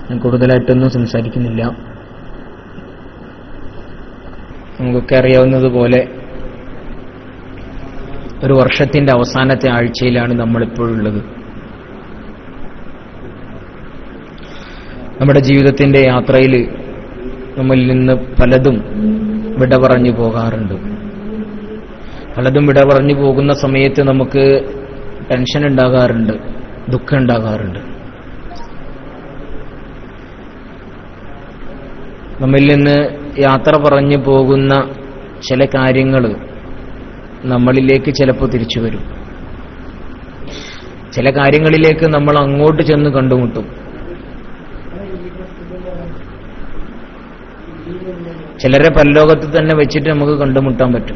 ഞാൻ കൂടുതലായിട്ടൊന്നും സംസാരിക്കുന്നില്ല നമുക്കൊക്കെ അറിയാവുന്നതുപോലെ ഒരു വർഷത്തിന്റെ അവസാനത്തെ ആഴ്ചയിലാണ് നമ്മളിപ്പോഴുള്ളത് നമ്മുടെ ജീവിതത്തിന്റെ യാത്രയിൽ നമ്മളിൽ നിന്ന് പലതും വിട പറഞ്ഞു പോകാറുണ്ട് പലതും വിട പറഞ്ഞു പോകുന്ന സമയത്ത് നമുക്ക് ടെൻഷൻ ഉണ്ടാകാറുണ്ട് ദുഃഖം ഉണ്ടാകാറുണ്ട് നമ്മിൽ നിന്ന് യാത്ര പറഞ്ഞു പോകുന്ന ചില കാര്യങ്ങൾ നമ്മളിലേക്ക് ചിലപ്പോൾ തിരിച്ചു വരും ചില കാര്യങ്ങളിലേക്ക് നമ്മൾ അങ്ങോട്ട് ചെന്ന് കണ്ടുമുട്ടും ചിലരെ പരലോകത്ത് തന്നെ വെച്ചിട്ട് നമുക്ക് കണ്ടുമുട്ടാൻ പറ്റും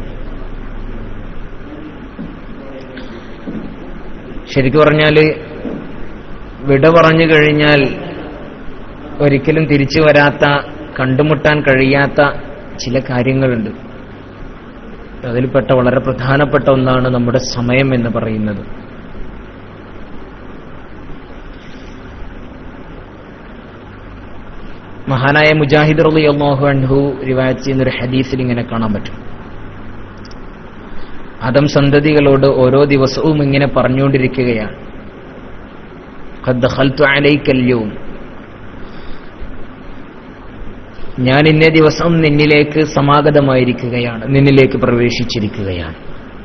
ശരിക്കു പറഞ്ഞാൽ വിട പറഞ്ഞു കഴിഞ്ഞാൽ ഒരിക്കലും തിരിച്ചു വരാത്ത കണ്ടുമുട്ടാൻ കഴിയാത്ത ചില കാര്യങ്ങളുണ്ട് അതിൽപ്പെട്ട വളരെ പ്രധാനപ്പെട്ട ഒന്നാണ് നമ്മുടെ സമയം എന്ന് പറയുന്നത് മഹാനായ മുജാഹിദ് റളിയല്ലാഹു അൻഹു റിവായത്ത് ചെയ്യുന്ന ഒരു ഹദീസിൽ ഇങ്ങനെ കാണാൻ പറ്റും ആദം സന്തതികളോട് ഓരോ ദിവസവും ഇങ്ങനെ പറഞ്ഞുകൊണ്ടിരിക്കുകയാണ് "ഖദ് ദഖൽതു അലൈക്കൽ യൗം." ഞാൻ ഇന്നേ ദിവസം നിന്നിലേക്ക് സമാഗതമായിരിക്കുകയാണ് നിന്നിലേക്ക് പ്രവേശിച്ചിരിക്കുകയാണ്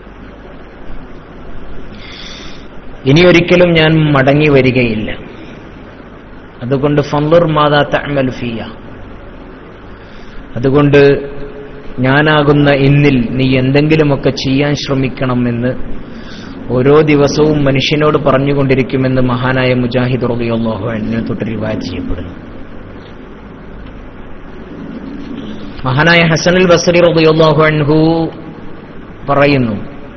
ഇനി ഒരിക്കലും ഞാൻ മടങ്ങി വരികയില്ല അതുകൊണ്ട് ഫന്ദുർ മാതാ തഅമൽ ഫിയ അതുകൊണ്ട് ഞാനാകുന്ന ഇന്നിൽ നീ എന്തെങ്കിലുമൊക്കെ ചെയ്യാൻ ശ്രമിക്കണമെന്ന് ഓരോ ദിവസവും മനുഷ്യനോട് പറഞ്ഞുകൊണ്ടിരിക്കുമെന്ന് മഹാനായ മുജാഹിദ് റളിയല്ലാഹു അൻഹു തൊട്ട് റിവായത്ത് ചെയ്യപ്പെടുന്നു മഹാനായ ഹസനുൽ ബസരി റളിയല്ലാഹു അൻഹു പറയുന്നു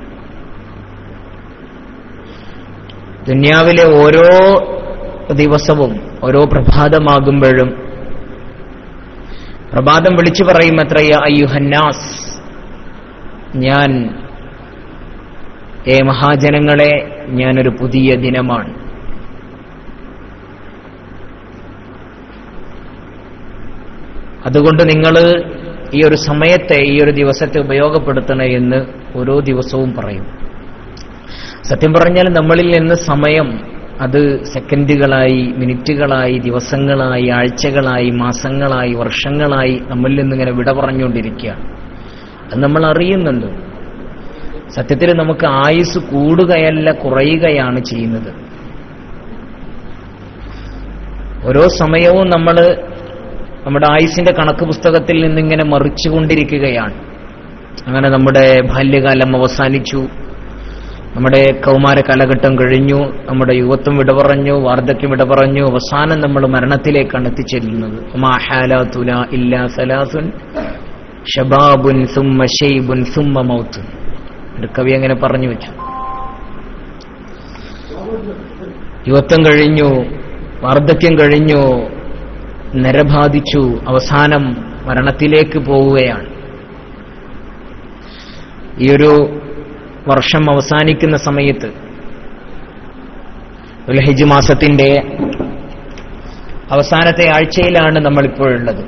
ദുന്യാവിലെ ഓരോ ദിവസവും ഓരോ പ്രഭാതമാകുമ്പോഴും പ്രഭാതം വിളിച്ചു പറയും അത്രയ അയ്യുഹന്നാസ് ഞാൻ ഏ മഹാജനങ്ങളെ ഞാനൊരു പുതിയ ദിനമാണ് അതുകൊണ്ട് നിങ്ങൾ ഈ ഒരു സമയത്തെ ഈ ഒരു ദിവസത്തെ ഉപയോഗപ്പെടുത്തണേ എന്ന് ഓരോ ദിവസവും പറയും സത്യം പറഞ്ഞാൽ നമ്മളിൽ നിന്ന് സമയം അത് സെക്കൻഡുകളായി മിനിറ്റുകളായി ദിവസങ്ങളായി ആഴ്ചകളായി മാസങ്ങളായി വർഷങ്ങളായി നമ്മളിൽ നിന്നിങ്ങനെ വിട പറഞ്ഞുകൊണ്ടിരിക്കുകയാണ് അത് നമ്മൾ അറിയുന്നുണ്ട് സത്യത്തിൽ നമുക്ക് ആയുസ് കൂടുകയല്ല കുറയുകയാണ് ചെയ്യുന്നത് ഓരോ സമയവും നമ്മൾ നമ്മുടെ ആയുസിന്റെ കണക്ക് പുസ്തകത്തിൽ നിന്നിങ്ങനെ മറിച്ചുകൊണ്ടിരിക്കുകയാണ് അങ്ങനെ നമ്മുടെ ബാല്യകാലം അവസാനിച്ചു നമ്മുടെ കൗമാര കാലഘട്ടം കഴിഞ്ഞു നമ്മുടെ യുവത്വം വിട പറഞ്ഞു വാർദ്ധക്യം വിട പറഞ്ഞു അവസാനം നമ്മൾ മരണത്തിലേക്കാണ് എത്തിച്ചേരുന്നത് ഉമാ ഹാലാതുല ഇല്ലാ സലാസുൻ ഷബാബുൻ സുമ്മ ഷെയ്ബുൻ സുമ്മ മൗത്തുൻ ഒരു കവി അങ്ങനെ പറഞ്ഞു വെച്ചു യുവത്വം കഴിഞ്ഞു വാർദ്ധക്യം കഴിഞ്ഞു നരബാധിച്ചു അവസാനം മരണത്തിലേക്ക് പോവുകയാണ് ഈ ഒരു വർഷം അവസാനിക്കുന്ന സമയത്ത് ഉൽഹിജ് മാസത്തിന്റെ അവസാനത്തെ ആഴ്ചയിലാണ് നമ്മളിപ്പോഴുള്ളത്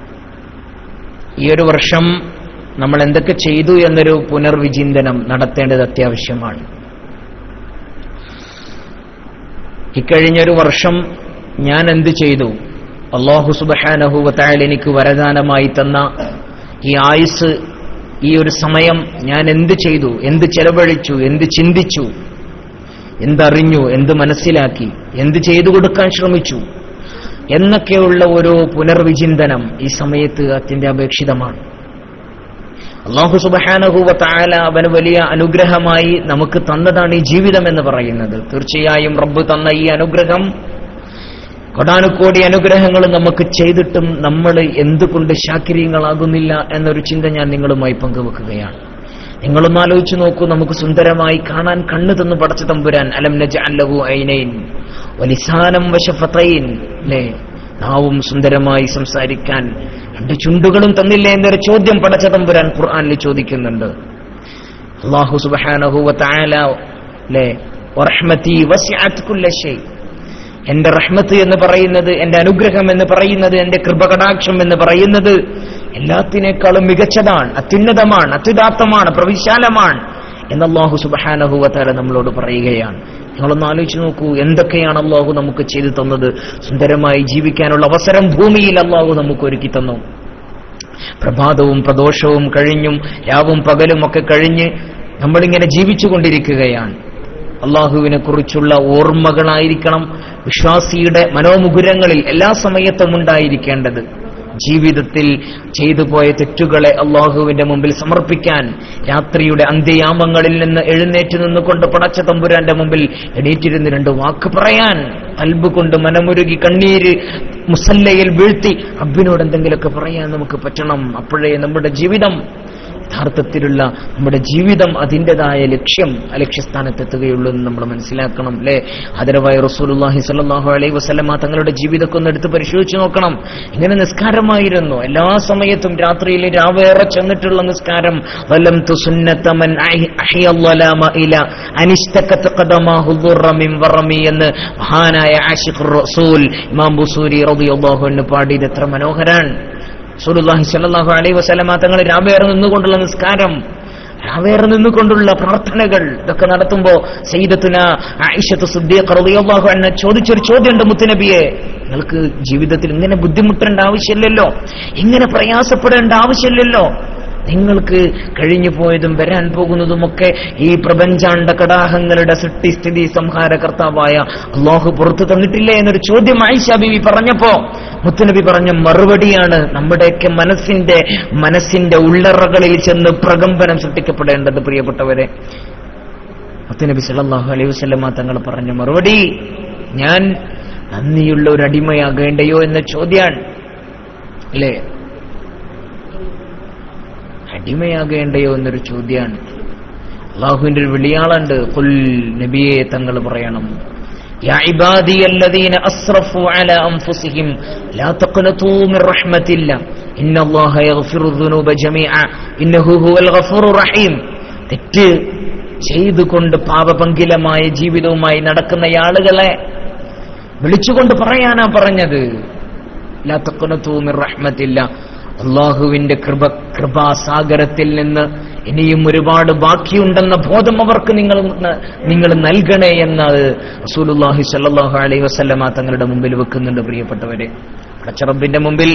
ഈ ഒരു വർഷം നമ്മൾ എന്തൊക്കെ ചെയ്തു എന്നൊരു പുനർവിചിന്തനം നടത്തേണ്ടത് അത്യാവശ്യമാണ് ഇക്കഴിഞ്ഞൊരു വർഷം ഞാൻ എന്ത് ചെയ്തു അള്ളാഹു സുബഹാനഹുവത്തായാൽ എനിക്ക് വരദാനമായി തന്ന ഈ ആയുസ് ഈ ഒരു സമയം ഞാൻ എന്ത് ചെയ്തു എന്ത് ചെലവഴിച്ചു എന്ത് ചിന്തിച്ചു എന്തറിഞ്ഞു എന്ത് മനസ്സിലാക്കി എന്ത് ചെയ്തു കൊടുക്കാൻ ശ്രമിച്ചു എന്നൊക്കെയുള്ള ഒരു പുനർവിചിന്തനം ഈ സമയത്ത് അത്യന്താപേക്ഷിതമാണ് അള്ളാഹു സുബഹാനഹുവ താല അവന് വലിയ അനുഗ്രഹമായി നമുക്ക് തന്നതാണ് ഈ ജീവിതം എന്ന് പറയുന്നത് തീർച്ചയായും റബ്ബ് തന്ന ഈ അനുഗ്രഹം കൊടാനുകോടി അനുഗ്രഹങ്ങൾ നമുക്ക് ചെയ്തിട്ടും നമ്മൾ എന്തുകൊണ്ട് ശാക്കിര്യങ്ങളാകുന്നില്ല എന്നൊരു ചിന്ത ഞാൻ നിങ്ങളുമായി പങ്കുവെക്കുകയാണ് നിങ്ങളൊന്ന് ആലോചിച്ചു നോക്കൂ നമുക്ക് സുന്ദരമായി കാണാൻ കണ്ണു തന്നു പടച്ച തമ്പുരാൻ അലം നജ അല്ലഹു ഐനൈൻ വലിസാനം വശഫത്തൈൻ അല്ലേ നാവും സുന്ദരമായി സംസാരിക്കാൻ രണ്ട് ചുണ്ടുകളും തന്നില്ലേ എന്നൊരു ചോദ്യം പടച്ച തമ്പുരാൻ ഖുർആനിൽ ചോദിക്കുന്നുണ്ട് അള്ളാഹു സുബഹാനഹു വ തആല അല്ലേ വറഹ്മതി വസിഅത് കുല്ല ഷൈ എന്റെ റഹ്മത്ത് എന്ന് പറയുന്നത് എന്റെ അനുഗ്രഹം എന്ന് പറയുന്നത് എന്റെ കൃപകടാക്ഷം എന്ന് പറയുന്നത് എല്ലാത്തിനേക്കാളും മികച്ചതാണ് അത്യുന്നതമാണ് അത്യുദാത്തമാണ് പ്രവിശാലമാണ് എന്ന് അള്ളാഹു സുബഹാനഹുവത്താല നമ്മളോട് പറയുകയാണ് നിങ്ങളൊന്ന് ആലോചിച്ച് നോക്കൂ എന്തൊക്കെയാണ് അള്ളാഹു നമുക്ക് ചെയ്തു തന്നത് സുന്ദരമായി ജീവിക്കാനുള്ള അവസരം ഭൂമിയിൽ അള്ളാഹു നമുക്ക് ഒരുക്കി തന്നു പ്രഭാതവും പ്രദോഷവും കഴിഞ്ഞും രാവും പകലും ഒക്കെ കഴിഞ്ഞ് നമ്മളിങ്ങനെ ജീവിച്ചുകൊണ്ടിരിക്കുകയാണ് അള്ളാഹുവിനെ കുറിച്ചുള്ള ഓർമ്മകളായിരിക്കണം വിശ്വാസിയുടെ മനോമുകുരങ്ങളിൽ എല്ലാ സമയത്തും ഉണ്ടായിരിക്കേണ്ടത് ജീവിതത്തിൽ ചെയ്തു പോയ തെറ്റുകളെ അള്ളാഹുവിന്റെ മുമ്പിൽ സമർപ്പിക്കാൻ രാത്രിയുടെ അന്ത്യയാമങ്ങളിൽ നിന്ന് എഴുന്നേറ്റ് നിന്നുകൊണ്ട് പടച്ച തമ്പുരാന്റെ മുമ്പിൽ എണീറ്റിരുന്ന് രണ്ട് വാക്ക് പറയാൻ അൽബ് കൊണ്ട് മനമുരുകി കണ്ണീര് മുസല്ലയിൽ വീഴ്ത്തി റബ്ബിനോട് എന്തെങ്കിലുമൊക്കെ പറയാൻ നമുക്ക് പറ്റണം അപ്പോഴേ നമ്മുടെ ജീവിതം യഥാർത്ഥത്തിലുള്ള നമ്മുടെ ജീവിതം അതിൻ്റെതായ ലക്ഷ്യം ആ ലക്ഷ്യസ്ഥാനത്തെത്തുകയുള്ളൂ എന്ന് നമ്മൾ മനസ്സിലാക്കണം അല്ലെ ആദരവായ റസൂലുല്ലാഹി സല്ലാഹു അലൈഹി വസ്ലമ തങ്ങളുടെ ജീവിതമൊക്കെ ഒന്ന് എടുത്ത് പരിശോധിച്ച് നോക്കണം ഇങ്ങനെ നിസ്കാരമായിരുന്നു എല്ലാ സമയത്തും രാത്രിയിൽ രാവേറെ ചെന്നിട്ടുള്ള നിസ്കാരം വലം തുസുന്നത്തമൻ എന്ന് മഹാനായ ആഷിഖ് റസൂൽ ഇമാം ബുസൂരി റളിയല്ലാഹു അൻഹു പാടിയത് എത്ര മനോഹരാൻ സുലുല്ലാഹി സല്ലാഹു അലൈഹി വസ്ലമ തങ്ങൾ രാവേറെ നിന്നുകൊണ്ടുള്ള നിസ്കാരം രാവേറെ നിന്നുകൊണ്ടുള്ള പ്രാർത്ഥനകൾ ഇതൊക്കെ നടത്തുമ്പോ സയ്യിദത്തുന ആയിഷത്ത് സുദ്ദീഖ് റളിയല്ലാഹു അൻഹ ചോദിച്ചൊരു ചോദ്യമുണ്ട് മുത്തുനബിയെ നിങ്ങൾക്ക് ജീവിതത്തിൽ ഇങ്ങനെ ബുദ്ധിമുട്ടേണ്ട ആവശ്യമില്ലല്ലോ ഇങ്ങനെ പ്രയാസപ്പെടേണ്ട ആവശ്യമില്ലല്ലോ നിങ്ങൾക്ക് കഴിഞ്ഞു പോയതും വരാൻ പോകുന്നതുമൊക്കെ ഈ പ്രപഞ്ചാണ്ട കടാഹങ്ങളുടെ സൃഷ്ടിസ്ഥിതി സംഹാരകർത്താവായ അള്ളാഹു പുറത്തു തന്നിട്ടില്ലേ എന്നൊരു ചോദ്യം ആയിഷ ബിബി പറഞ്ഞപ്പോ മുത്തുനബി പറഞ്ഞ മറുപടിയാണ് നമ്മുടെയൊക്കെ മനസ്സിന്റെ മനസ്സിന്റെ ഉള്ളറകളിൽ ചെന്ന് പ്രകമ്പനം സൃഷ്ടിക്കപ്പെടേണ്ടത് പ്രിയപ്പെട്ടവരെ മുത്തുനബി സല്ലല്ലാഹു അലൈഹി വസല്ലമ തങ്ങൾ പറഞ്ഞ മറുപടി ഞാൻ നന്ദിയുള്ള ഒരു അടിമയാകേണ്ടയോ എന്ന ചോദ്യാണ് അല്ലേ അടിമയാകേണ്ടയോ എന്നൊരു ചോദ്യമാണ് അള്ളാഹുവിന്റെ ഒരു വിളിയാളുണ്ട് കുൽ നബിയെ തങ്ങൾ പറയണം يا عبادي الذين أسرفوا على أنفسهم لا تقنطوا من رحمة الله إن الله يغفر الذنوب جميعا إنه هو الغفور الرحيم തെറ്റ് ചെയ്തുകൊണ്ട് പാപപങ്കിലമായ ജീവിതവുമായി നടക്കുന്ന ആളുകളെ വിളിച്ചുകൊണ്ട് പറയാനാ പറഞ്ഞത് ലാ തഖ്നതൂ മിർ റഹ്മത്തില്ല അള്ളാഹുവിന്റെ കൃപ കൃപാസാഗരത്തിൽ നിന്ന് ഇനിയും ഒരുപാട് ബാക്കിയുണ്ടെന്ന ബോധം അവർക്ക് നിങ്ങൾ നിങ്ങൾ നൽകണേ എന്ന് റസൂലുല്ലാഹി സല്ലാഹു അലൈഹി വസല്ലമ തങ്ങളുടെ മുമ്പിൽ വെക്കുന്നുണ്ട് പ്രിയപ്പെട്ടവരെ പടച്ചറബിന്റെ മുമ്പിൽ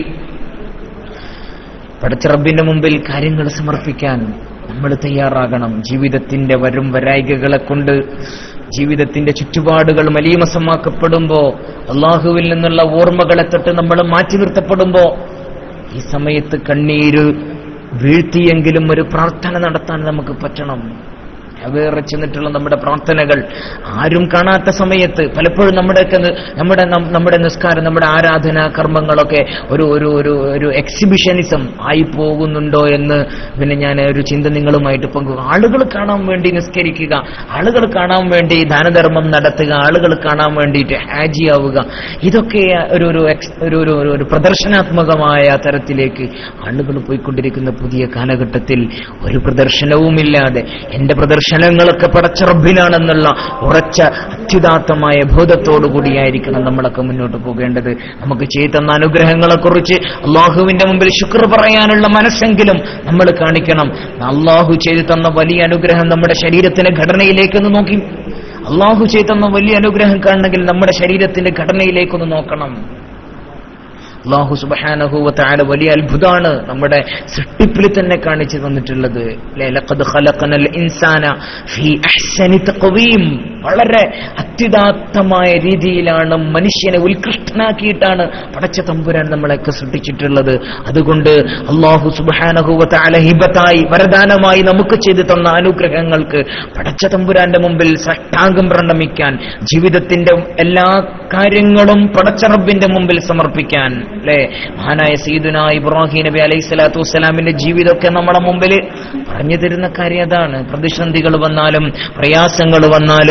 പടച്ചറബിന്റെ മുമ്പിൽ കാര്യങ്ങൾ സമർപ്പിക്കാൻ നമ്മൾ തയ്യാറാകണം ജീവിതത്തിന്റെ വരും വരായികകളെ കൊണ്ട് ജീവിതത്തിന്റെ ചുറ്റുപാടുകൾ മലീമസമാക്കപ്പെടുമ്പോ അള്ളാഹുവിൽ നിന്നുള്ള ഓർമ്മകളെ തൊട്ട് നമ്മൾ മാറ്റി നിർത്തപ്പെടുമ്പോ ഈ സമയത്ത് കണ്ണീര് വീഴ്ത്തിയെങ്കിലും ഒരു പ്രാർത്ഥന നടത്താൻ നമുക്ക് പറ്റണം വേറെ ചെന്നിട്ടുള്ള നമ്മുടെ പ്രാർത്ഥനകൾ ആരും കാണാത്ത സമയത്ത് പലപ്പോഴും നമ്മുടെയൊക്കെ നി- നമ്മുടെ നം- നമ്മുടെ നിസ്കാരം നമ്മുടെ ആരാധനാ കർമ്മങ്ങളൊക്കെ ഒരു ഒരു ഒരു ഒരു എക്സിബിഷനിസം ആയി പോകുന്നുണ്ടോ എന്ന് പിന്നെ ഞാൻ ഒരു ചിന്ത നിങ്ങളുമായിട്ട് പങ്കു ആളുകൾ കാണാൻ വേണ്ടി നിസ്കരിക്കുക ആളുകൾ കാണാൻ വേണ്ടി ദാനധർമ്മം നടത്തുക ആളുകൾ കാണാൻ വേണ്ടിയിട്ട് ഹാജി ആവുക ഇതൊക്കെ ഒരു ഒരു ex- ഒരു ഒരു ഒരു- ഒരു പ്രദർശനാത്മകമായ തരത്തിലേക്ക് ആളുകൾ പോയിക്കൊണ്ടിരിക്കുന്ന പുതിയ കാലഘട്ടത്തിൽ ഒരു പ്രദർശനവുമില്ലാതെ എന്റെ പ്രദർശനങ്ങളൊക്കെ പടച്ച റബ്ബിനാണെന്നുള്ള ഉറച്ച അത്യുദാത്തമായ ബോധത്തോടു കൂടിയായിരിക്കണം നമ്മളൊക്കെ മുന്നോട്ട് പോകേണ്ടത് നമുക്ക് ചെയ്തു തന്ന അനുഗ്രഹങ്ങളെ കുറിച്ച് അള്ളാഹുവിന്റെ മുമ്പിൽ ശുക്ർ പറയാനുള്ള മനസ്സെങ്കിലും നമ്മൾ കാണിക്കണം അള്ളാഹു ചെയ്തു തന്ന വലിയ അനുഗ്രഹം നമ്മുടെ ശരീരത്തിന്റെ ഘടനയിലേക്കൊന്ന് നോക്കി അള്ളാഹു ചെയ്തു തന്ന വലിയ അനുഗ്രഹം കാണണമെങ്കിൽ നമ്മുടെ ശരീരത്തിന്റെ ഘടനയിലേക്കൊന്ന് നോക്കണം അള്ളാഹു സുബഹാനഹുവത്തായ വലിയ അത്ഭുതമാണ് നമ്മുടെ സൃഷ്ടിപ്പിൽ തന്നെ കാണിച്ചു തന്നിട്ടുള്ളത് ല്ലേ? ലഖദ് ഖലഖനൽ ഇൻസാന ഫീ അഹ്സനി തഖ്വീം വളരെ അത്യുദാത്തമായ രീതിയിലാണ് മനുഷ്യനെ ഉത്കൃഷ്ടനാക്കിയിട്ടാണ് പടച്ച തമ്പുരാൻ നമ്മളെയൊക്കെ സൃഷ്ടിച്ചിട്ടുള്ളത് അതുകൊണ്ട് അള്ളാഹു സുബഹാനഹുവത്തായ ഹിബത്തായി വരദാനമായി നമുക്ക് ചെയ്തു തന്ന അനുഗ്രഹങ്ങൾക്ക് പടച്ച തമ്പുരാന്റെ മുമ്പിൽ സഷ്ടാംഗം പ്രണമിക്കാൻ ജീവിതത്തിന്റെ എല്ലാ കാര്യങ്ങളും പടച്ച റബ്ബിന്റെ മുമ്പിൽ സമർപ്പിക്കാൻ അല്ലെ മഹാനായ സീദുന ഇബ്രാഹിം നബി അലൈഹി സ്വലാത്തു വസ്സലാമിന്റെ ജീവിതമൊക്കെ നമ്മുടെ മുമ്പിൽ പറഞ്ഞു തരുന്ന കാര്യം അതാണ് പ്രതിസന്ധികൾ വന്നാലും പ്രയാസങ്ങൾ വന്നാലും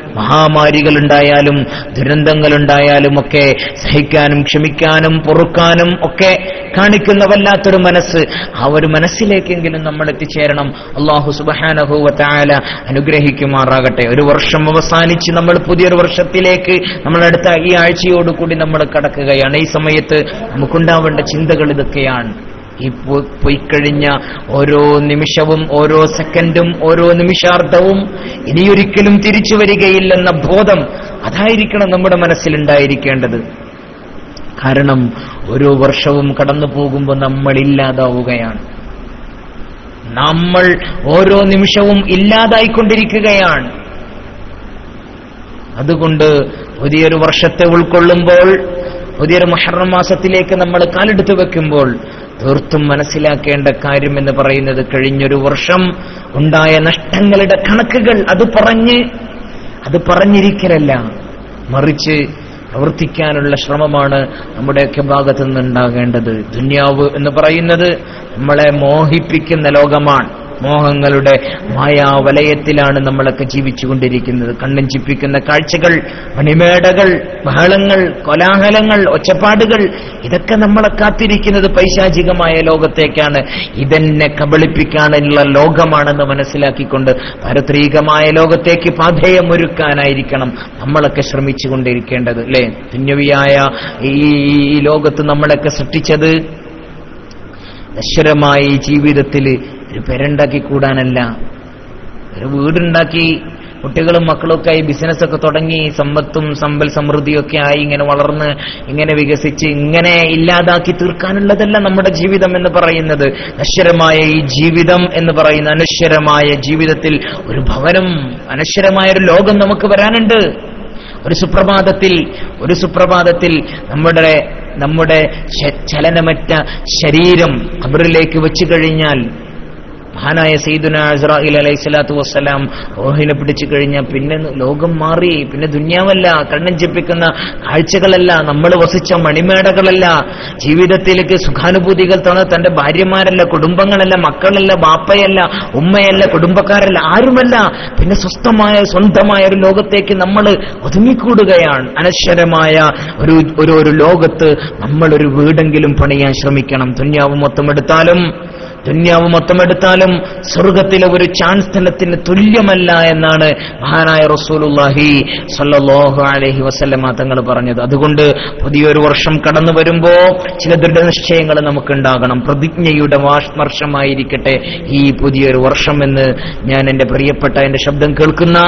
മഹാമാരികൾ ഉണ്ടായാലും ദുരന്തങ്ങൾ ഉണ്ടായാലും ഒക്കെ സഹിക്കാനും ക്ഷമിക്കാനും പൊറുക്കാനും ഒക്കെ കാണിക്കുന്ന വല്ലാത്തൊരു മനസ്സ് ആ ഒരു മനസ്സിലേക്കെങ്കിലും നമ്മൾ എത്തിച്ചേരണം അള്ളാഹു സുബഹാനഹുവ താല അനുഗ്രഹിക്കുമാറാകട്ടെ ഒരു വർഷം അവസാനിച്ച് നമ്മൾ പുതിയൊരു വർഷത്തിലേക്ക് നമ്മൾ അടുത്ത ഈ ആഴ്ചയോടുകൂടി നമ്മൾ കടക്കുകയാണ് ഈ സമയത്ത് നമുക്കുണ്ടാവേണ്ട ചിന്തകൾ ഇതൊക്കെയാണ് ഈ പോ- പോയിക്കഴിഞ്ഞ ഓരോ നിമിഷവും ഓരോ സെക്കൻഡും ഓരോ നിമിഷാർദ്ധവും ഇനിയൊരിക്കലും തിരിച്ചു വരികയില്ലെന്ന ബോധം അതായിരിക്കണം നമ്മുടെ മനസ്സിലുണ്ടായിരിക്കേണ്ടത് കാരണം ഓരോ വർഷവും കടന്നു പോകുമ്പോൾ നമ്മൾ ഇല്ലാതാവുകയാണ് നമ്മൾ ഓരോ നിമിഷവും ഇല്ലാതായിക്കൊണ്ടിരിക്കുകയാണ് അതുകൊണ്ട് പുതിയൊരു വർഷത്തെ ഉൾക്കൊള്ളുമ്പോൾ പുതിയൊരു മഹറം മാസത്തിലേക്ക് നമ്മൾ കാലെടുത്ത് വെക്കുമ്പോൾ തീർത്തും മനസ്സിലാക്കേണ്ട കാര്യം എന്ന് പറയുന്നത് കഴിഞ്ഞൊരു വർഷം ഉണ്ടായ നഷ്ടങ്ങളുടെ കണക്കുകൾ അത് പറഞ്ഞ് അത് പറഞ്ഞിരിക്കലല്ല മറിച്ച് പ്രവർത്തിക്കാനുള്ള ശ്രമമാണ് നമ്മുടെയൊക്കെ ഭാഗത്തു നിന്നുണ്ടാകേണ്ടത് ദുന്യാവ് എന്ന് പറയുന്നത് നമ്മളെ മോഹിപ്പിക്കുന്ന ലോകമാണ് മോഹങ്ങളുടെ മായാവലയത്തിലാണ് നമ്മളൊക്കെ ജീവിച്ചുകൊണ്ടിരിക്കുന്നത് കണ്ണഞ്ചിപ്പിക്കുന്ന കാഴ്ചകൾ മണിമേടകൾ ബഹളങ്ങൾ കോലാഹലങ്ങൾ ഒച്ചപ്പാടുകൾ ഇതൊക്കെ നമ്മളെ കാത്തിരിക്കുന്നത് പൈശാചികമായ ലോകത്തേക്കാണ് ഇതെന്നെ കബളിപ്പിക്കാനുള്ള ലോകമാണെന്ന് മനസ്സിലാക്കിക്കൊണ്ട് പാരത്രികമായ ലോകത്തേക്ക് പാധേയമൊരുക്കാനായിരിക്കണം നമ്മളൊക്കെ ശ്രമിച്ചുകൊണ്ടിരിക്കേണ്ടത് അല്ലേ തുന്യവിയായ ഈ ഈ ലോകത്ത് നമ്മളൊക്കെ സൃഷ്ടിച്ചത് നശ്വരമായ ഈ ജീവിതത്തിൽ ഒരു പെരുണ്ടാക്കി കൂടാനല്ല ഒരു വീടുണ്ടാക്കി കുട്ടികളും മക്കളൊക്കെ ആയി ബിസിനസ്സൊക്കെ തുടങ്ങി സമ്പത്തും സമ്പൽ സമൃദ്ധിയൊക്കെ ആയി ഇങ്ങനെ വളർന്ന് ഇങ്ങനെ വികസിച്ച് ഇങ്ങനെ ഇല്ലാതാക്കി തീർക്കാനുള്ളതല്ല നമ്മുടെ ജീവിതം എന്ന് പറയുന്നത് നശ്വരമായ ഈ ജീവിതം എന്ന് പറയുന്ന അനശ്വരമായ ജീവിതത്തിൽ ഒരു ഭവനം അനശ്വരമായ ഒരു ലോകം നമുക്ക് വരാനുണ്ട് ഒരു സുപ്രഭാതത്തിൽ ഒരു സുപ്രഭാതത്തിൽ നമ്മുടെ നമ്മുടെ ശ- ചലനമറ്റ ശരീരം ഖബറിലേക്ക് വെച്ചു കഴിഞ്ഞാൽ മഹാനായ സയ്യിദുന ഇസ്രായേൽ അലൈഹി സ്വലാത്തു വസ്സലാം റോഹിനെ പിടിച്ചു കഴിഞ്ഞാൽ പിന്നെ ലോകം മാറി പിന്നെ ദുന്യാവല്ല കണ്ണഞ്ചിപ്പിക്കുന്ന കാഴ്ചകളല്ല നമ്മൾ വസിച്ച മണിമേടകളല്ല ജീവിതത്തിലേക്ക് സുഖാനുഭൂതികൾ തന്ന തന്റെ ഭാര്യമാരല്ല കുടുംബങ്ങളല്ല മക്കളല്ല ബാപ്പയല്ല ഉമ്മയല്ല കുടുംബക്കാരല്ല ആരുമല്ല പിന്നെ സ്വസ്ഥമായ സ്വന്തമായ ഒരു ലോകത്തേക്ക് നമ്മൾ ഒതുങ്ങിക്കൂടുകയാണ് അനശ്വരമായ ഒരു ഒരു ഒരു ലോകത്ത് നമ്മൾ ഒരു വീടെങ്കിലും പണിയാൻ ശ്രമിക്കണം ദുന്യാവ് മൊത്തം എടുത്താലും ദുന്യാവ് മൊത്തം എടുത്താലും സ്വർഗത്തിലെ ഒരു ചാൻസ്ഥലത്തിന് തുല്യമല്ല എന്നാണ് മഹാനായ റസൂലുള്ളാഹി സല്ലല്ലാഹു അലൈഹി വസല്ലമ തങ്ങൾ പറഞ്ഞത് അതുകൊണ്ട് പുതിയൊരു വർഷം കടന്നു വരുമ്പോ ചില ദൃഢനിശ്ചയങ്ങൾ നമുക്കുണ്ടാകണം പ്രതിജ്ഞയുടെ വാഷ് വർഷമായിരിക്കട്ടെ ഈ പുതിയൊരു വർഷം എന്ന് ഞാൻ എൻ്റെ പ്രിയപ്പെട്ട എൻ്റെ ശബ്ദം കേൾക്കുന്ന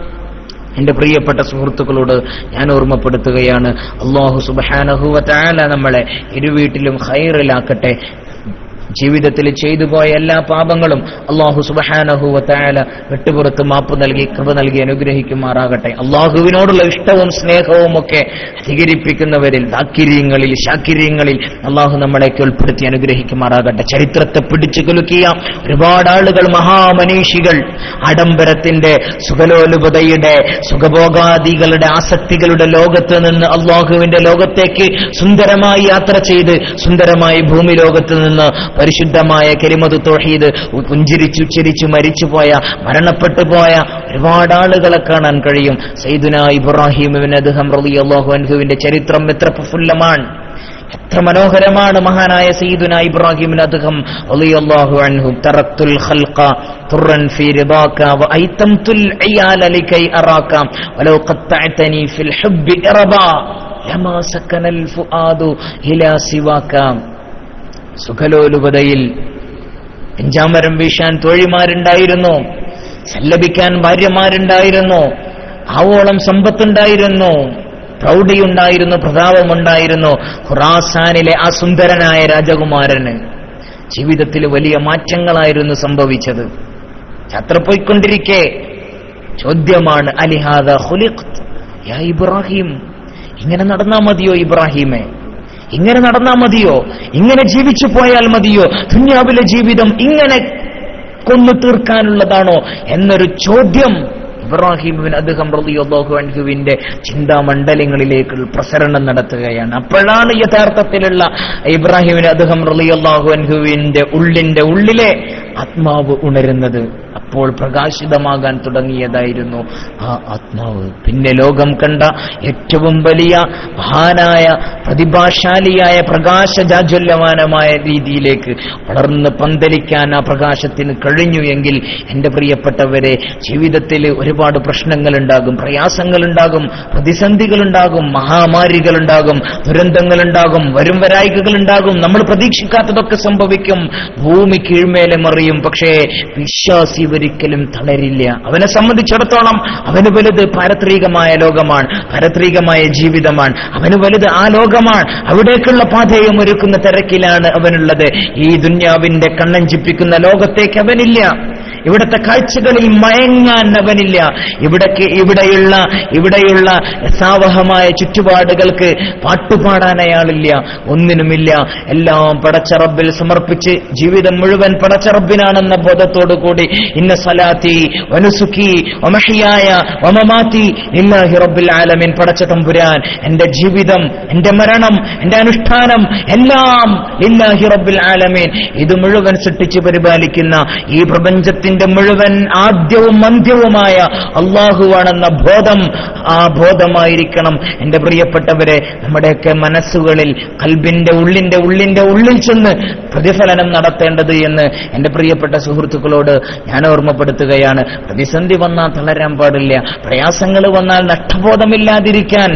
എന്റെ പ്രിയപ്പെട്ട സുഹൃത്തുക്കളോട് ഞാൻ ഓർമ്മപ്പെടുത്തുകയാണ് അള്ളാഹു സുബാനഹുവ താല നമ്മളെ ഇരുവീട്ടിലും ഹൈറിലാക്കട്ടെ ജീവിതത്തിൽ ചെയ്തു പോയ എല്ലാ പാപങ്ങളും അള്ളാഹു സുബഹാനഹുവ താല വിട്ടുപുറത്ത് മാപ്പ് നൽകി കൃപ നൽകി അനുഗ്രഹിക്കുമാറാകട്ടെ അള്ളാഹുവിനോടുള്ള ഇഷ്ടവും സ്നേഹവും ഒക്കെ അധികരിപ്പിക്കുന്നവരിൽ ദാക്കിര്യങ്ങളിൽ ശാക്കിര്യങ്ങളിൽ അള്ളാഹു നമ്മളെയൊക്കെ ഉൾപ്പെടുത്തി അനുഗ്രഹിക്കുമാറാകട്ടെ ചരിത്രത്തെ പിടിച്ചു കുലുക്കിയ ഒരുപാട് ആളുകൾ മഹാമനീഷികൾ ആഡംബരത്തിന്റെ സുഖലോലുപതയുടെ സുഖഭോഗാദികളുടെ ആസക്തികളുടെ ലോകത്ത് നിന്ന് അള്ളാഹുവിന്റെ ലോകത്തേക്ക് സുന്ദരമായി യാത്ര ചെയ്ത് സുന്ദരമായി ഭൂമി ലോകത്ത് നിന്ന് പരിശുദ്ധമായ കരിമത് തോഹീദ് പുഞ്ചിരിച്ചു ചിരിച്ചു മരിച്ചുപോയ മരണപ്പെട്ടു പോയ ഒരുപാട് ആളുകളെ കാണാൻ കഴിയും സൈദുന ഇബ്രാഹിം അദ്ദേഹം റലി അള്ളാഹു അൻഹുവിന്റെ ചരിത്രം എത്ര പ്രഫുല്ലമാണ് എത്ര മനോഹരമാണ് മഹാനായ സയ്യിദുന ഇബ്രാഹിം അദ്ദേഹം റളിയല്ലാഹു അൻഹു തറക്തുൽ ഖൽഖ തുറൻ ഫീ റിദാക വഅയ്തംതുൽ അയാല ലകൈ അറാക വലൗ ഖത്തഅതനി ഫിൽ ഹുബ്ബി ഇറബാ ലമാ സക്കനൽ ഫുആദു ഇലാ സിവാക സുഖലോലുപതയിൽ അഞ്ചാമരം വീശാൻ തോഴിമാരുണ്ടായിരുന്നു സല്ലപിക്കാൻ ഭാര്യമാരുണ്ടായിരുന്നു ആവോളം സമ്പത്തുണ്ടായിരുന്നു പ്രൗഢിയുണ്ടായിരുന്നു പ്രതാപമുണ്ടായിരുന്നു ഖുറാസാനിലെ ആ സുന്ദരനായ രാജകുമാരന് ജീവിതത്തിൽ വലിയ മാറ്റങ്ങളായിരുന്നു സംഭവിച്ചത് യാത്ര പോയിക്കൊണ്ടിരിക്കെ ചോദ്യമാണ് അലിഹാദ ഖുലിഖ്ത് യാ ഇബ്രാഹിം ഇങ്ങനെ നടന്നാ മതിയോ ഇബ്രാഹിമേ ഇങ്ങനെ നടന്നാ മതിയോ ഇങ്ങനെ ജീവിച്ചു പോയാൽ മതിയോ ദുന്യാവിലെ ജീവിതം ഇങ്ങനെ കൊന്നു തീർക്കാനുള്ളതാണോ എന്നൊരു ചോദ്യം ഇബ്രാഹിമിൻ അദ്ദേഹം റളിയല്ലാഹു അൻഹുവിന്റെ ചിന്താമണ്ഡലങ്ങളിലേക്ക് പ്രസരണം നടത്തുകയാണ് അപ്പോഴാണ് യഥാർത്ഥത്തിലുള്ള ഇബ്രാഹിമിൻ അദ്ദേഹം റളിയല്ലാഹു അൻഹുവിന്റെ ഉള്ളിന്റെ ഉള്ളിലെ ആത്മാവ് ഉണരുന്നത് അപ്പോൾ പ്രകാശിതമാകാൻ തുടങ്ങിയതായിരുന്നു ആ ആത്മാവ് പിന്നെ ലോകം കണ്ട ഏറ്റവും വലിയ മഹാനായ പ്രതിഭാശാലിയായ പ്രകാശജാജ്വല്യമാനമായ രീതിയിലേക്ക് വളർന്ന് പന്തലിക്കാൻ ആ പ്രകാശത്തിന് കഴിഞ്ഞു എങ്കിൽ എന്റെ പ്രിയപ്പെട്ടവരെ ജീവിതത്തിൽ ഒരുപാട് പ്രശ്നങ്ങളുണ്ടാകും പ്രയാസങ്ങളുണ്ടാകും പ്രതിസന്ധികളുണ്ടാകും മഹാമാരികളുണ്ടാകും ദുരന്തങ്ങളുണ്ടാകും വരും വരായികകളുണ്ടാകും നമ്മൾ പ്രതീക്ഷിക്കാത്തതൊക്കെ സംഭവിക്കും ഭൂമി കീഴ്മേലെ മറിയും പക്ഷേ വിശ്വാസി ഒരിക്കലും തളരില്ല അവനെ സംബന്ധിച്ചിടത്തോളം അവന് വലുത് പാരത്രികമായ ലോകമാണ് പാരത്രികമായ ജീവിതമാണ് അവന് വലുത് ആ ലോകമാണ് അവിടേക്കുള്ള പാതയും ഒരുക്കുന്ന തിരക്കിലാണ് അവനുള്ളത് ഈ ദുന്യാവിന്റെ കണ്ണഞ്ചിപ്പിക്കുന്ന ലോകത്തേക്ക് അവനില്ല ഇവിടുത്തെ കാഴ്ചകളിൽ മയങ്ങാൻ അവനില്ല ഇവിടക്ക് ഇവിടെയുള്ള ഇവിടെയുള്ള രസാവഹമായ ചുറ്റുപാടുകൾക്ക് പാട്ടുപാടാൻ അയാളില്ല ഒന്നിനുമില്ല എല്ലാം പടച്ചറബിൽ സമർപ്പിച്ച് ജീവിതം മുഴുവൻ പടച്ചറബിനാണെന്ന ബോധത്തോടു കൂടി ഇന്ന സലാത്തി വനുസുഖി വമഹിയായ വമമാത്തി ഇല്ലാഹി റബ്ബിൽ ആലമിൻ പടച്ച തമ്പുരാൻ എന്റെ ജീവിതം എന്റെ മരണം എന്റെ അനുഷ്ഠാനം എല്ലാം ഇല്ലാഹി റബ്ബിൽ ആലമീൻ ഇത് മുഴുവൻ സൃഷ്ടിച്ച് പരിപാലിക്കുന്ന ഈ പ്രപഞ്ചത്തിന്റെ മുഴുവൻ ആദ്യവും അന്ത്യവുമായ അള്ളാഹുവാണെന്ന ബോധം ആ ബോധമായിരിക്കണം എന്റെ പ്രിയപ്പെട്ടവരെ നമ്മുടെയൊക്കെ മനസ്സുകളിൽ കൽബിന്റെ ഉള്ളിന്റെ ഉള്ളിന്റെ ഉള്ളിൽ ചെന്ന് പ്രതിഫലനം നടത്തേണ്ടത് എന്ന് എന്റെ പ്രിയപ്പെട്ട സുഹൃത്തുക്കളോട് ഞാൻ ഓർമ്മപ്പെടുത്തുകയാണ് പ്രതിസന്ധി വന്നാൽ തളരാൻ പാടില്ല പ്രയാസങ്ങൾ വന്നാൽ നഷ്ടബോധമില്ലാതിരിക്കാൻ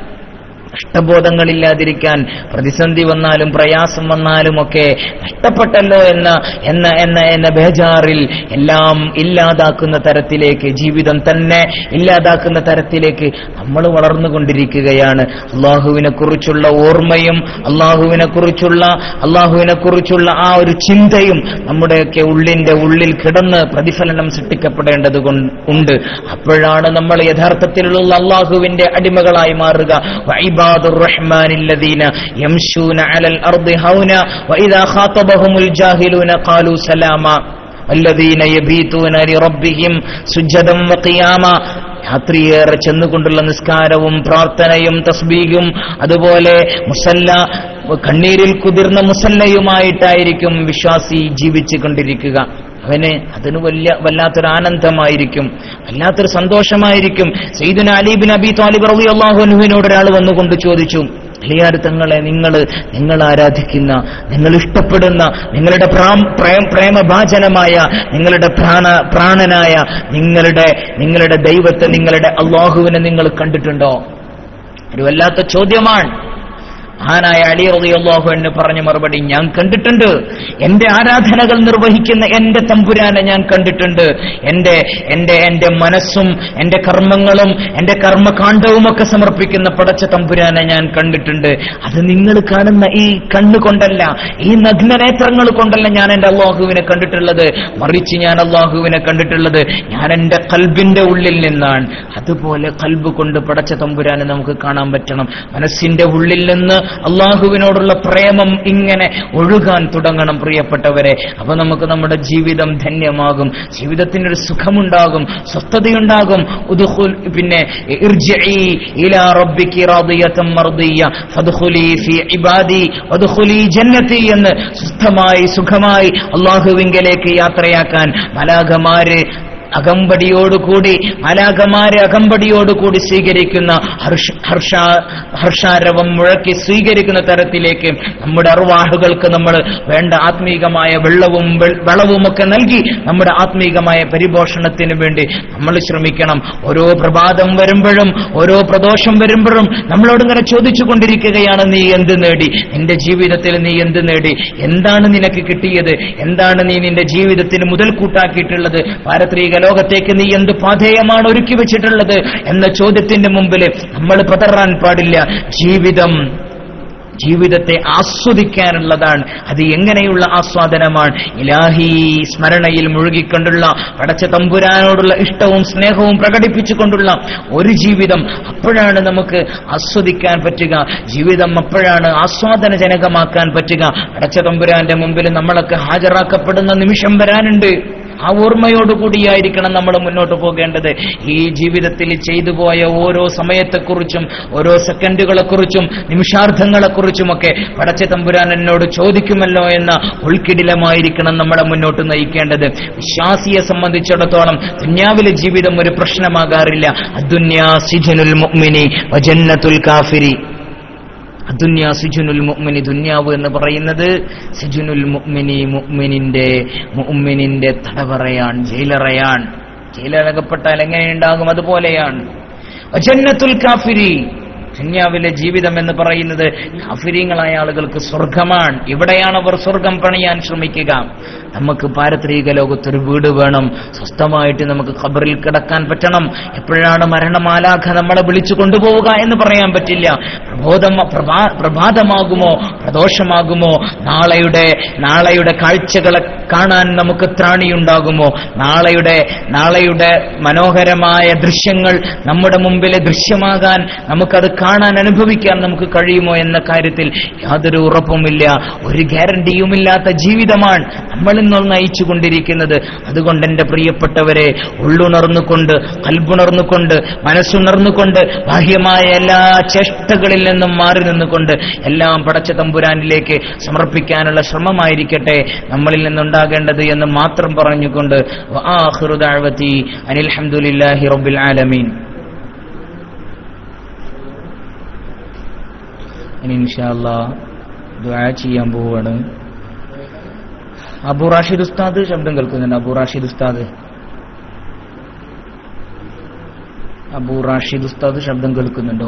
നഷ്ടബോധങ്ങളില്ലാതിരിക്കാൻ പ്രതിസന്ധി വന്നാലും പ്രയാസം വന്നാലും ഒക്കെ നഷ്ടപ്പെട്ടല്ലോ എന്ന എന്ന എന്ന എന്ന ബേജാറിൽ എല്ലാം ഇല്ലാതാക്കുന്ന തരത്തിലേക്ക് ജീവിതം തന്നെ ഇല്ലാതാക്കുന്ന തരത്തിലേക്ക് നമ്മൾ വളർന്നുകൊണ്ടിരിക്കുകയാണ് അള്ളാഹുവിനെ കുറിച്ചുള്ള ഓർമ്മയും അള്ളാഹുവിനെ കുറിച്ചുള്ള അള്ളാഹുവിനെ കുറിച്ചുള്ള ആ ഒരു ചിന്തയും നമ്മുടെയൊക്കെ ഉള്ളിന്റെ ഉള്ളിൽ കിടന്ന് പ്രതിഫലനം സൃഷ്ടിക്കപ്പെടേണ്ടത് കൊണ്ട് ഉണ്ട് അപ്പോഴാണ് നമ്മൾ യഥാർത്ഥത്തിലുള്ള അള്ളാഹുവിന്റെ അടിമകളായി മാറുക وعباد الرحمن الذين يمشون على الأرض هونا وإذا خاطبهم الجاهلون قالوا سلاما الذين يبيتون لربهم سجدا وقياما രാത്രിയേറെ ചെന്നുകൊണ്ടുള്ള നിസ്കാരവും പ്രാർത്ഥനയും തസ്ബീഗും അതുപോലെ മുസല്ല കണ്ണീരിൽ കുതിർന്ന മുസല്ലയുമായിട്ടായിരിക്കും വിശ്വാസി ജീവിച്ചു കൊണ്ടിരിക്കുക അവന് അതിന് വലിയ വല്ലാത്തൊരു ആനന്ദമായിരിക്കും വല്ലാത്തൊരു സന്തോഷമായിരിക്കും സെയ്ദുന അലീബിൻ അബി താലിബ് റബി അള്ളാഹുനുവിനോട് ഒരാൾ വന്നുകൊണ്ട് ചോദിച്ചു അലിയാർ തങ്ങളെ നിങ്ങൾ നിങ്ങൾ ആരാധിക്കുന്ന നിങ്ങൾ ഇഷ്ടപ്പെടുന്ന നിങ്ങളുടെ പ്രാം- പ്രേം- പ്രേമഭാജനമായ നിങ്ങളുടെ പ്രാണ പ്രാണനായ നിങ്ങളുടെ നിങ്ങളുടെ ദൈവത്തെ നിങ്ങളുടെ അള്ളാഹുവിനെ നിങ്ങൾ കണ്ടിട്ടുണ്ടോ ഒരു വല്ലാത്ത ചോദ്യമാണ് മഹാനായ അലി റളിയല്ലാഹു എന്ന് പറഞ്ഞ മറുപടി ഞാൻ കണ്ടിട്ടുണ്ട് എന്റെ ആരാധനകൾ നിർവഹിക്കുന്ന എന്റെ തമ്പുരാനെ ഞാൻ കണ്ടിട്ടുണ്ട് എന്റെ എന്റെ എന്റെ മനസ്സും എന്റെ കർമ്മങ്ങളും എന്റെ കർമ്മകാണ്ഡവും ഒക്കെ സമർപ്പിക്കുന്ന പടച്ച തമ്പുരാനെ ഞാൻ കണ്ടിട്ടുണ്ട് അത് നിങ്ങൾ കാണുന്ന ഈ കണ്ണുകൊണ്ടല്ല ഈ നഗ്നനേത്രങ്ങൾ കൊണ്ടല്ല ഞാൻ എന്റെ അള്ളാഹുവിനെ കണ്ടിട്ടുള്ളത് മറിച്ച് ഞാൻ അള്ളാഹുവിനെ കണ്ടിട്ടുള്ളത് ഞാൻ എന്റെ കൽബിന്റെ ഉള്ളിൽ നിന്നാണ് അതുപോലെ കൽബ് കൊണ്ട് പടച്ച തമ്പുരാനെ നമുക്ക് കാണാൻ പറ്റണം മനസ്സിന്റെ ഉള്ളിൽ നിന്ന് അള്ളാഹുവിനോടുള്ള പ്രേമം ഇങ്ങനെ ഒഴുകാൻ തുടങ്ങണം പ്രിയപ്പെട്ടവരെ അപ്പൊ നമുക്ക് നമ്മുടെ ജീവിതം ധന്യമാകും ജീവിതത്തിന് ഒരു സുഖമുണ്ടാകും സ്വസ്ഥതയുണ്ടാകും ഉദ്ഖുൽ പിന്നെ ഇർജിഇ ഇലാ റബ്ബികി റാദിയതൻ മർദിയ ഫദ്ഖുലി ഫീ ഇബാദി വദ്ഖുലി ജന്നതി എന്ന് സുസ്ഥമായി സുഖമായി അള്ളാഹുവിങ്കലേക്ക് യാത്രയാക്കാൻ മലാഖമാര് അകമ്പടിയോടുകൂടി മലാഖമാരെ അകമ്പടിയോടുകൂടി സ്വീകരിക്കുന്ന ഹർഷ ഹർഷ ഹർഷാരവം മുഴക്കി സ്വീകരിക്കുന്ന തരത്തിലേക്ക് നമ്മുടെ അറുവാഹുകൾക്ക് നമ്മൾ വേണ്ട ആത്മീകമായ വെള്ളവും വെ- വളവുമൊക്കെ നൽകി നമ്മുടെ ആത്മീകമായ പരിപോഷണത്തിന് വേണ്ടി നമ്മൾ ശ്രമിക്കണം ഓരോ പ്രഭാതം വരുമ്പോഴും ഓരോ പ്രദോഷം വരുമ്പോഴും നമ്മളോട് ഇങ്ങനെ ചോദിച്ചു കൊണ്ടിരിക്കുകയാണ് നീ എന്ത് നേടി നിന്റെ ജീവിതത്തിൽ നീ എന്ത് നേടി എന്താണ് നിനക്ക് കിട്ടിയത് എന്താണ് നീ നിന്റെ ജീവിതത്തിന് മുതൽക്കൂട്ടാക്കിയിട്ടുള്ളത് പാരത്രിക ലോകത്തേക്ക് നീ എന്ത് പാധേയമാണ് ഒരുക്കി വെച്ചിട്ടുള്ളത് എന്ന ചോദ്യത്തിന്റെ മുമ്പിൽ നമ്മൾ പതറാൻ പാടില്ല ജീവിതം ജീവിതത്തെ ആസ്വദിക്കാനുള്ളതാണ് അത് എങ്ങനെയുള്ള ആസ്വാദനമാണ് ഇലാഹി സ്മരണയിൽ മുഴുകിക്കൊണ്ടുള്ള പടച്ച തമ്പുരാനോടുള്ള ഇഷ്ടവും സ്നേഹവും പ്രകടിപ്പിച്ചുകൊണ്ടുള്ള ഒരു ജീവിതം അപ്പോഴാണ് നമുക്ക് ആസ്വദിക്കാൻ പറ്റുക ജീവിതം അപ്പോഴാണ് ആസ്വാദനജനകമാക്കാൻ പറ്റുക പടച്ച തമ്പുരാന്റെ മുമ്പിൽ നമ്മളൊക്കെ ഹാജരാക്കപ്പെടുന്ന നിമിഷം വരാനുണ്ട് ആ ഓർമ്മയോടുകൂടിയായിരിക്കണം നമ്മൾ മുന്നോട്ട് പോകേണ്ടത് ഈ ജീവിതത്തിൽ ചെയ്തു പോയ ഓരോ സമയത്തെക്കുറിച്ചും ഓരോ സെക്കൻഡുകളെക്കുറിച്ചും നിമിഷാർത്ഥങ്ങളെക്കുറിച്ചുമൊക്കെ പടച്ച തമ്പുരാൻ എന്നോട് ചോദിക്കുമല്ലോ എന്ന ഉൾക്കിടിലമായിരിക്കണം നമ്മളെ മുന്നോട്ട് നയിക്കേണ്ടത് വിശ്വാസിയെ സംബന്ധിച്ചിടത്തോളം ദുന്യാവിലെ ജീവിതം ഒരു പ്രശ്നമാകാറില്ല അദ്ദുന്യാ സിജനുൽ മുഅ്മിനി വജന്നത്തുൽ കാഫിരി അദുന്യ സിജുനുൽ മുഅ്മിനി ദുന്യാവ് എന്ന് പറയുന്നത് സിജുനുൽ മുഅ്മിനി മുഅ്മിനിന്റെ മുഅ്മിനിന്റെ തടവറയാണ് ജയിലറയാണ് ജയിലകപ്പെട്ടാൽ എങ്ങനെയുണ്ടാകും അതുപോലെയാണ് വജന്നത്തുൽ കാഫിരി ദുന്യാവിലെ ജീവിതം എന്ന് പറയുന്നത് കാഫിര്യങ്ങളായ ആളുകൾക്ക് സ്വർഗമാണ് ഇവിടെയാണ് അവർ സ്വർഗം പണിയാൻ ശ്രമിക്കുക നമുക്ക് പാരത്രിക ലോകത്തൊരു വീട് വേണം സ്വസ്ഥമായിട്ട് നമുക്ക് ഖബറിൽ കിടക്കാൻ പറ്റണം എപ്പോഴാണ് മരണമാലാഖ നമ്മളെ വിളിച്ചു കൊണ്ടുപോവുക എന്ന് പറയാൻ പറ്റില്ല പ്രബോധം പ്രഭാ- പ്രഭാതമാകുമോ പ്രദോഷമാകുമോ നാളെയുടെ നാളെയുടെ കാഴ്ചകളെ കാണാൻ നമുക്ക് ത്രാണിയുണ്ടാകുമോ നാളെയുടെ നാളെയുടെ മനോഹരമായ ദൃശ്യങ്ങൾ നമ്മുടെ മുമ്പിലെ ദൃശ്യമാകാൻ നമുക്കത് കാണാൻ അനുഭവിക്കാൻ നമുക്ക് കഴിയുമോ എന്ന കാര്യത്തിൽ യാതൊരു ഉറപ്പുമില്ല ഒരു ഗ്യാരണ്ടിയുമില്ലാത്ത ജീവിതമാണ് നമ്മൾ ഇന്ന് നയിച്ചുകൊണ്ടിരിക്കുന്നത് അതുകൊണ്ട് എന്റെ പ്രിയപ്പെട്ടവരെ ഉള്ളുണർന്നുകൊണ്ട് കൽബുണർന്നുകൊണ്ട് മനസ്സുണർന്നുകൊണ്ട് ബാഹ്യമായ എല്ലാ ചേഷ്ടകളിൽ നിന്നും മാറി നിന്നുകൊണ്ട് എല്ലാം പടച്ച തമ്പുരാനിലേക്ക് സമർപ്പിക്കാനുള്ള ശ്രമമായിരിക്കട്ടെ നമ്മളിൽ നിന്നുണ്ടാകേണ്ടത് എന്ന് മാത്രം പറഞ്ഞുകൊണ്ട് വആഖിറു ദഅവതി അനിൽ ഹംദുലില്ലാഹി റബ്ബിൽ ആലമീൻ ഇനി ഇൻഷാല്ലാ ദുആ ചെയ്യാൻ പോവാണ് അബു റാഷിദ് ഉസ്താദ് ശബ്ദം കേൾക്കുന്നുണ്ട് അബു റാഷിദ് ഉസ്താദ് അബു റാഷിദ് ഉസ്താദ് ശബ്ദം കേൾക്കുന്നുണ്ടോ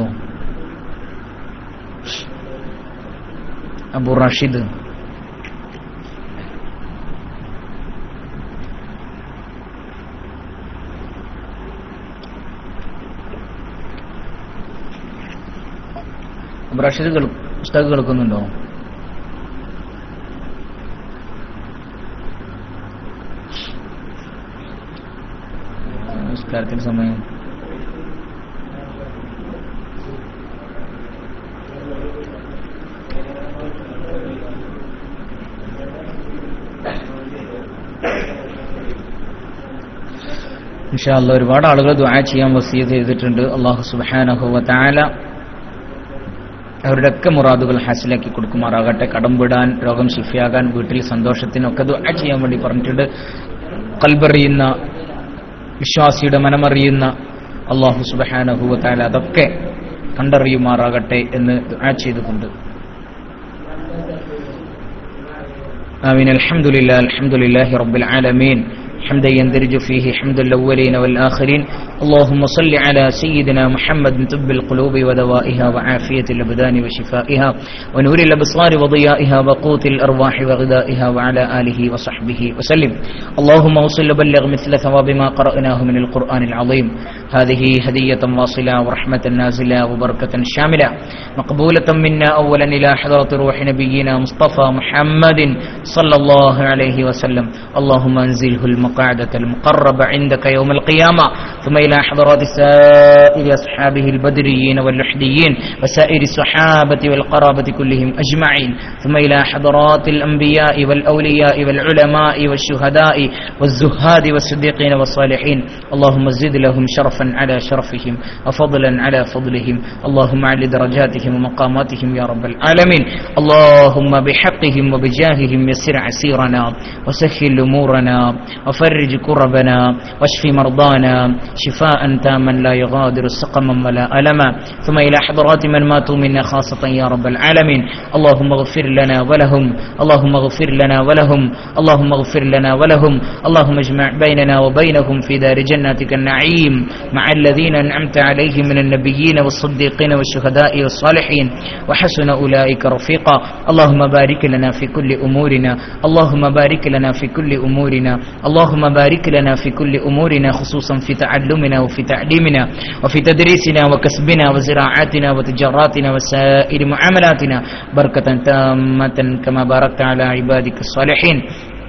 അബു റാഷിദ് അബു റാഷിദ് കേൾ- ഉസ്താദ് കേൾക്കുന്നുണ്ടോ നമസ്കാരത്തിന് സമയം ഇൻഷാല്ല ഒരുപാട് ആളുകൾ ദുആ ചെയ്യാൻ വസീത് ചെയ്തിട്ടുണ്ട് അള്ളാഹു സുബ്ഹാനഹു വ തആല അവരുടെയൊക്കെ മുറാദുകൾ ഹാസിലാക്കി കൊടുക്കുമാറാകട്ടെ കടം വിടാൻ രോഗം ശിഫിയാകാൻ വീട്ടിൽ സന്തോഷത്തിനൊക്കെ ദുആ ചെയ്യാൻ വേണ്ടി പറഞ്ഞിട്ടുണ്ട് കൽബറിയുന്ന വിശ്വാസിയുടെ മനമറിയുന്ന അള്ളാഹു സുബ്ഹാനഹു വ തആല അതൊക്കെ കണ്ടറിയുമാറാകട്ടെ എന്ന് ദുആ ചെയ്തുകൊണ്ട് آمين الحمد لله الحمد لله رب العالمين حمدا يندرج فيه حمد الأولين والآخرين اللهم صل على سيدنا محمد طب القلوب ودوائها وعافية الأبدان وشفائها ونور الأبصار وضيائها وقوت الأرواح وغذائها وعلى آله وصحبه وسلم اللهم وصل وبلغ مثل ثواب ما قرأناه من القرآن العظيم هذه هدية واصلة ورحمة نازلة وبركة شاملة مقبولة منا أولا إلى حضرة روح نبينا مصطفى محمد صلى الله عليه وسلم اللهم انزله المقعدة المقربة عندك يوم القيامة ثم إلى حضرات سائر أصحابه البدريين واللحديين وسائر الصحابة والقرابة كلهم أجمعين ثم إلى حضرات الأنبياء والأولياء والعلماء والشهداء والزهاد والصديقين والصالحين اللهم زد لهم شرفا على شرفهم وفضلا على فضلهم اللهم عل درجاتهم ومقاماتهم يا رب العالمين اللهم بحقهم وبجاههم يسر عسيرنا وسهل أمورنا وفرج كربنا واشف مرضانا شفاء تاما لا يغادر سقما ولا ألما ثم إلى حضرات من ماتوا منا خاصة يا رب العالمين اللهم اغفر لنا ولهم اللهم اغفر لنا ولهم اللهم اغفر لنا ولهم اللهم اجمع بيننا وبينهم في دار جناتك النعيم مع الذين أنعمت عليهم من النبيين والصديقين والشهداء والصالحين وحسن أولئك رفيقا اللهم بارك لنا في كل أمورنا اللهم بارك لنا في كل أمورنا اللهم بارك لنا في كل أمورنا خصوصا في تعلمنا وفي تعليمنا وفي تدريسنا وكسبنا وزراعاتنا وتجاراتنا وسائر معاملاتنا بركة تامة كما باركت على عبادك الصالحين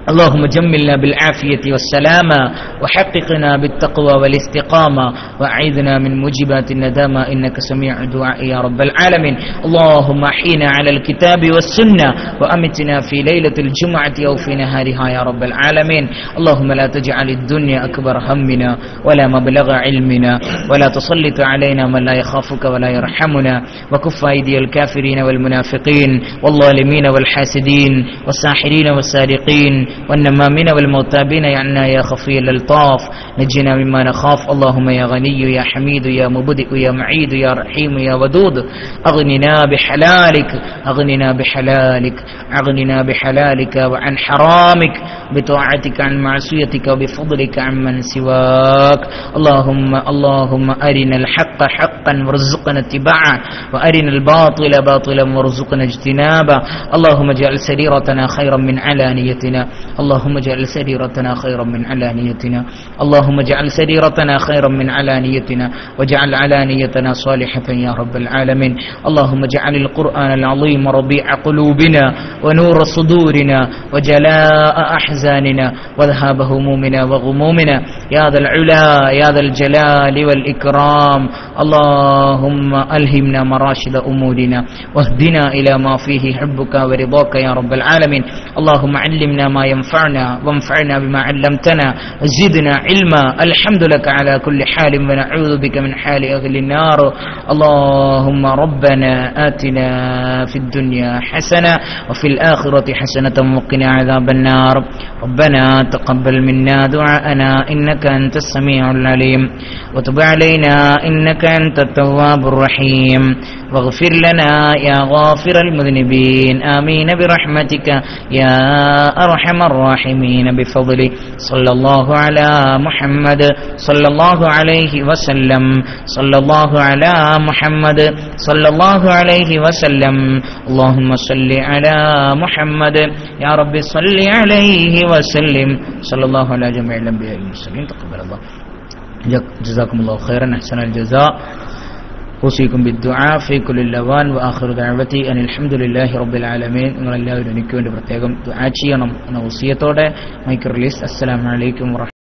اللهم جملنا بالعافية والسلامة وحققنا بالتقوى والاستقامة وأعيذنا من موجبات الندامة إنك سميع الدعاء يا رب العالمين اللهم أحينا على الكتاب والسنة وأمتنا في ليلة الجمعة أو في نهارها يا رب العالمين اللهم لا تجعل الدنيا أكبر همنا ولا مبلغ علمنا ولا تسلط علينا من لا يخافك ولا يرحمنا وكف أيدي الكافرين والمنافقين والظالمين والحاسدين والساحرين والسارقين والنمامين والمغتابين عنا يا خفي الألطاف نجنا مما نخاف اللهم يا غني يا حميد يا مبدئ يا معيد يا رحيم يا ودود أغننا بحلالك أغننا بحلالك أغننا بحلالك وعن حرامك بطاعتك عن معصيتك وبفضلك عن من سواك اللهم اللهم أرنا الحق حقا وارزقنا اتباعه وأرنا الباطل باطلا وارزقنا اجتنابه اللهم اجعل سريرتنا خيرا من علانيتنا اللهم اجعل سريرتنا خيرا من علانيتنا اللهم اجعل سريرتنا خيرا من علانيتنا واجعل علانيتنا صالحة يا رب العالمين اللهم اجعل القرآن العظيم ربيع قلوبنا ونور صدورنا وجلاء أحزاننا وذهاب همومنا وغمومنا يا ذا العلا يا ذا الجلال والإكرام اللهم ألهمنا مراشد أمورنا واهدنا إلى ما فيه حبك ورضاك يا رب العالمين اللهم علمنا ما ينفعنا وانفعنا بما علمتنا زدنا علما الحمد لك على كل حال ونعوذ بك من حال أهل النار اللهم ربنا آتنا في الدنيا حسنة وفي الآخرة حسنة وقنا عذاب النار ربنا تقبل منا دعاءنا إنك أنت السميع العليم وتب علينا إنك أنت التواب الرحيم واغفر لنا يا غافر المذنبين آمين برحمتك يا أرحم الراحمين بفضلك صلى الله على محمد صلى الله عليه وسلم صلى الله على محمد صلى الله عليه وسلم اللهم صل على محمد يا رب صل عليه وسلم صلى الله على جميع الأنبياء والمرسلين تقبل الله جزاكم الله خيرا أحسن الجزاء أوصيكم بالدعاء في كل الأوان وآخر دعوتي أن الحمد لله رب العالمين നിങ്ങളെല്ലാവരും എനിക്ക് വേണ്ടി പ്രത്യേകം ദുആ ചെയ്യണം എന്ന വസിയത്തോടെ മൈക്ക് റിലീസ് അസ്സലാമു അലൈക്കും വറഹ്മത്തുള്ളാഹി